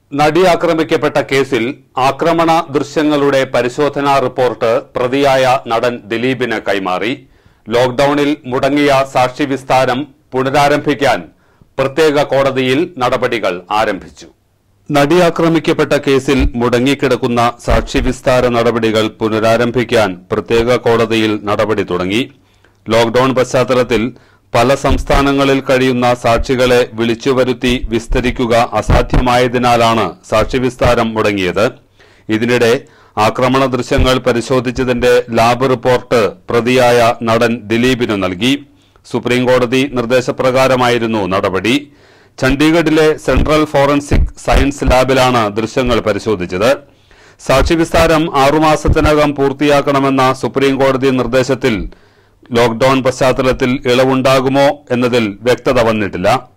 നടി ആക്രമിക്കപ്പെട്ട കേസിൽ ആക്രമണ ദൃശ്യങ്ങളുടെ പരിശോധനാ റിപ്പോർട്ട് പ്രതിയായ നടൻ ദിലീപിന് കൈമാറി ലോക്ഡൌണിൽ മുടങ്ങിയ സാക്ഷി വിസ്താരം പുനരാരംഭിക്കാൻ പ്രത്യേക കോടതിയിൽ നടപടികൾ ആരംഭിച്ചു നടി ആക്രമിക്കപ്പെട്ട കേസിൽ മുടങ്ങിക്കിടക്കുന്ന സാക്ഷി വിസ്താര നടപടികൾ പുനരാരംഭിക്കാൻ പ്രത്യേക കോടതിയിൽ നടപടി തുടങ്ങി ലോക്ഡൌൺ പശ്ചാത്തലത്തിൽ പല സംസ്ഥാനങ്ങളിൽ കഴിയുന്ന സാക്ഷികളെ വിളിച്ചുവരുത്തി വിസ്തരിക്കുക അസാധ്യമായതിനാലാണ് സാക്ഷി വിസ്താരം മുടങ്ങിയത് ഇതിനിടെ ആക്രമണ ദൃശ്യങ്ങൾ പരിശോധിച്ചതിന്റെ ലാബ് റിപ്പോർട്ട് പ്രതിയായ നടൻ ദിലീപിനു നൽകി സുപ്രീംകോടതി നിർദ്ദേശപ്രകാരമായിരുന്നു നടപടി ചണ്ഡീഗഡിലെ സെൻട്രൽ ഫോറൻസിക് സയൻസ് ലാബിലാണ് ദൃശ്യങ്ങൾ പരിശോധിച്ചത് സാക്ഷി വിസ്താരം ആറുമാസത്തിനകം പൂർത്തിയാക്കണമെന്ന സുപ്രീംകോടതി നിർദ്ദേശത്തിൽ ലോക്ഡൌൺ പശ്ചാത്തലത്തിൽ ഇളവുണ്ടാകുമോ എന്നതിൽ വ്യക്തത വന്നിട്ടില്ല